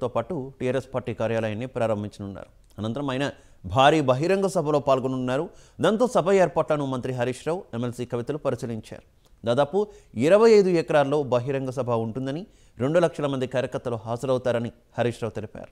ఆఫీస్తో పాటు TRS party కార్యాలయాన్ని ప్రారంభించనున్నారు అనంతరం ఆయన భారీ బహిరంగ సభలో పాల్గొనున్నారు దాంతో సభ ఏర్పాట్లను మంత్రి హరీష్ రావు ఎమ్మెల్సీ కవితలు పరిశీలించారు దాదాపు ఇరవై ఐదు ఎకరాల్లో బహిరంగ సభ ఉంటుందని రెండు లక్షల మంది కార్యకర్తలు హాజరవుతారని హరీష్ రావు తెలిపారు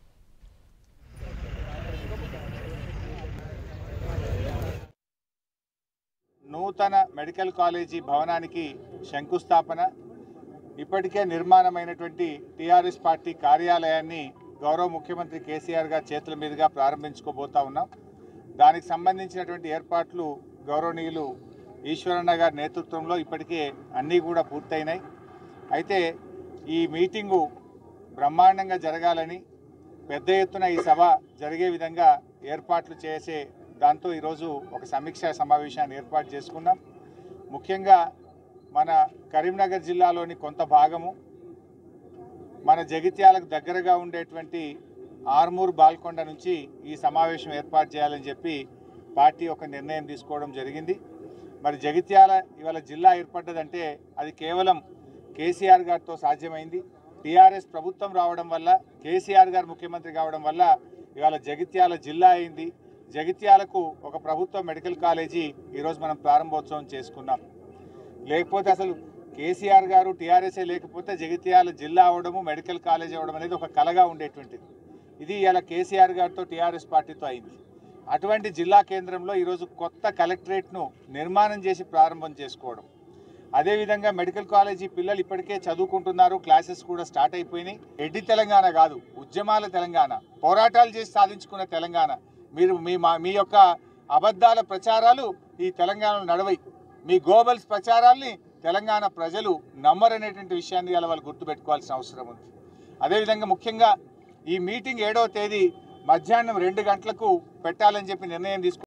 నూతన మెడికల్ కాలేజీ భవనానికి శంకుస్థాపన ఇప్పటికే నిర్మాణమైనటువంటి టీఆర్ఎస్ పార్టీ కార్యాలయాన్ని గౌరవ ముఖ్యమంత్రి కేసీఆర్ గారి చేతుల మీదుగా ప్రారంభించుకోబోతా ఉన్నాం దానికి సంబంధించినటువంటి ఏర్పాట్లు గౌరవనీయులు ఈశ్వరన్న గారి నేతృత్వంలో ఇప్పటికే అన్నీ కూడా పూర్తయినాయి అయితే ఈ మీటింగు బ్రహ్మాండంగా జరగాలని పెద్ద ఎత్తున ఈ సభ జరిగే విధంగా ఏర్పాట్లు చేసే దాంతో ఈరోజు ఒక సమీక్షా సమావేశాన్ని ఏర్పాటు చేసుకున్నాం ముఖ్యంగా మన కరీంనగర్ జిల్లాలోని కొంత భాగము మన జగిత్యాలకు దగ్గరగా ఉండేటువంటి ఆర్మూర్ బాల్కొండ నుంచి ఈ సమావేశం ఏర్పాటు చేయాలని చెప్పి పార్టీ ఒక నిర్ణయం తీసుకోవడం జరిగింది మరి జగిత్యాల ఇవాళ జిల్లా ఏర్పడ్డదంటే అది కేవలం కేసీఆర్ గారితో సాధ్యమైంది టీఆర్ఎస్ ప్రభుత్వం రావడం వల్ల కేసీఆర్ గారు ముఖ్యమంత్రి కావడం వల్ల ఇవాళ జగిత్యాల జిల్లా అయింది జగిత్యాలకు ఒక ప్రభుత్వ మెడికల్ కాలేజీ ఈరోజు మనం ప్రారంభోత్సవం చేసుకున్నాం లేకపోతే అసలు కేసీఆర్ గారు టీఆర్ఎస్ఏ లేకపోతే జగిత్యాల జిల్లా అవడము మెడికల్ కాలేజ్ అవ్వడం అనేది ఒక కలగా ఉండేటువంటిది ఇది ఇలా కేసీఆర్ గారితో టీఆర్ఎస్ పార్టీతో అయింది అటువంటి జిల్లా కేంద్రంలో ఈరోజు కొత్త కలెక్టరేట్ను నిర్మాణం చేసి ప్రారంభం చేసుకోవడం అదేవిధంగా మెడికల్ కాలేజీ పిల్లలు ఇప్పటికే చదువుకుంటున్నారు క్లాసెస్ కూడా స్టార్ట్ అయిపోయినాయి ఎడ్డి తెలంగాణ కాదు ఉద్యమాల తెలంగాణ పోరాటాలు చేసి సాధించుకున్న తెలంగాణ మీరు మీ మా మీ యొక్క అబద్ధాల ప్రచారాలు ఈ తెలంగాణలో నడవై మీ గోబల్స్ ప్రచారాల్ని తెలంగాణ ప్రజలు నమ్మరనేటువంటి విషయాన్ని ఇలా వాళ్ళు గుర్తుపెట్టుకోవాల్సిన అవసరం ఉంది అదేవిధంగా ముఖ్యంగా ఈ మీటింగ్ ఏడవ తేదీ మధ్యాహ్నం రెండు గంటలకు పెట్టాలని చెప్పి నిర్ణయం తీసుకు